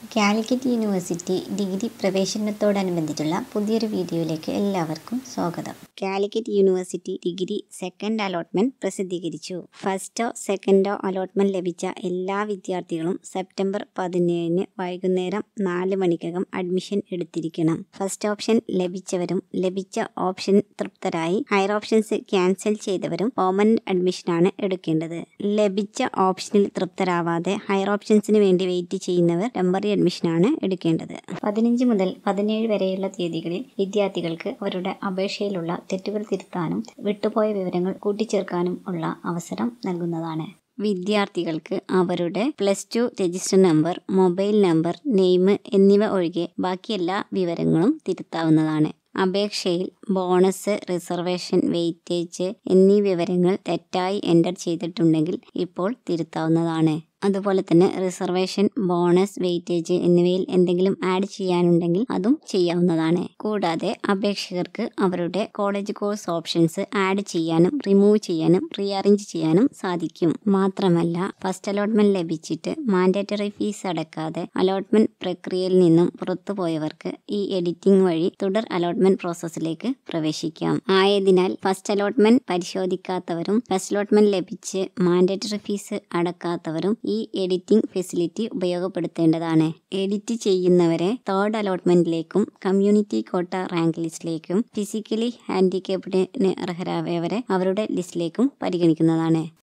Calicut university degree പ്രവേശനത്തോടനുബന്ധിച്ചുള്ള പുതിയൊരു വീഡിയോയിലേക്ക് എല്ലാവർക്കും സ്വാഗതം Calicut university degree second allotment പ്രസിദ്ധീകരിച്ചു ഫസ്റ്റോ സെക്കൻഡോ അലോട്ട്മെന്റ് ലഭിച്ച എല്ലാ വിദ്യാർത്ഥികളും സെപ്റ്റംബർ പതിനേഴിന് വൈകുന്നേരം നാല് മണിക്കകം അഡ്മിഷൻ എടുത്തിരിക്കണം ഫസ്റ്റ് ഓപ്ഷൻ ലഭിച്ചവരും ലഭിച്ച ഓപ്ഷൻ തൃപ്തരായി ഹയർ ഓപ്ഷൻസ് ക്യാൻസൽ ചെയ്തവരും പെർമനന്റ് അഡ്മിഷനാണ് എടുക്കേണ്ടത് ലഭിച്ച ഓപ്ഷനിൽ തൃപ്തരാവാതെ ഹയർ ഓപ്ഷൻസിന് വേണ്ടി വെയിറ്റ് ചെയ്യുന്നവർ ടെമ്പററി അഡ്മിഷനാണ് എടുക്കേണ്ടത് പതിനഞ്ച് മുതൽ പതിനേഴ് വരെയുള്ള തീയതികളിൽ വിദ്യാർത്ഥികൾക്ക് അവരുടെ അപേക്ഷയിലുള്ള തെറ്റുകൾ തിരുത്താനും വിട്ടുപോയ വിവരങ്ങൾ കൂട്ടിച്ചേർക്കാനും ഉള്ള അവസരം നൽകുന്നതാണ് വിദ്യാർത്ഥികൾക്ക് അവരുടെ plus two register number mobile number name എന്നിവ ഒഴികെ ബാക്കി എല്ലാ വിവരങ്ങളും തിരുത്താവുന്നതാണ് അപേക്ഷയിൽ ബോണസ് റിസർവേഷൻ വെയിറ്റേജ് എന്നീ വിവരങ്ങൾ തെറ്റായി എൻ്റർ ചെയ്തിട്ടുണ്ടെങ്കിൽ ഇപ്പോൾ തിരുത്താവുന്നതാണ് അതുപോലെ തന്നെ റിസർവേഷൻ ബോണസ് വെയിറ്റേജ് എന്നിവയിൽ എന്തെങ്കിലും ആഡ് ചെയ്യാനുണ്ടെങ്കിൽ അതും ചെയ്യാവുന്നതാണ് കൂടാതെ അപേക്ഷകർക്ക് അവരുടെ കോളേജ് കോഴ്സ് ഓപ്ഷൻസ് ആഡ് ചെയ്യാനും റിമൂവ് ചെയ്യാനും റീഅറേഞ്ച് ചെയ്യാനും സാധിക്കും മാത്രമല്ല ഫസ്റ്റ് അലോട്ട്മെന്റ് ലഭിച്ചിട്ട് മാൻഡേറ്ററി ഫീസ് അടക്കാതെ അലോട്ട്മെന്റ് പ്രക്രിയയിൽ നിന്നും പുറത്തുപോയവർക്ക് ഈ എഡിറ്റിംഗ് വഴി തുടർ അലോട്ട്മെന്റ് പ്രോസസ്സിലേക്ക് പ്രവേശിക്കാം ആയതിനാൽ ഫസ്റ്റ് അലോട്ട്മെന്റ് പരിശോധിക്കാത്തവരും ഫസ്റ്റ് അലോട്ട്മെന്റ് ലഭിച്ച് മാൻഡേറ്ററി ഫീസ് അടക്കാത്തവരും ഈ എഡിറ്റിംഗ് ഫെസിലിറ്റി ഉപയോഗപ്പെടുത്തേണ്ടതാണ് എഡിറ്റ് ചെയ്യുന്നവരെ തേർഡ് അലോട്ട്മെന്റിലേക്കും കമ്മ്യൂണിറ്റി കോട്ട റാങ്ക് ലിസ്റ്റിലേക്കും ഫിസിക്കലി ഹാൻഡിക്കേപ്ഡിന് അർഹരായവരെ അവരുടെ ലിസ്റ്റിലേക്കും പരിഗണിക്കുന്നതാണ്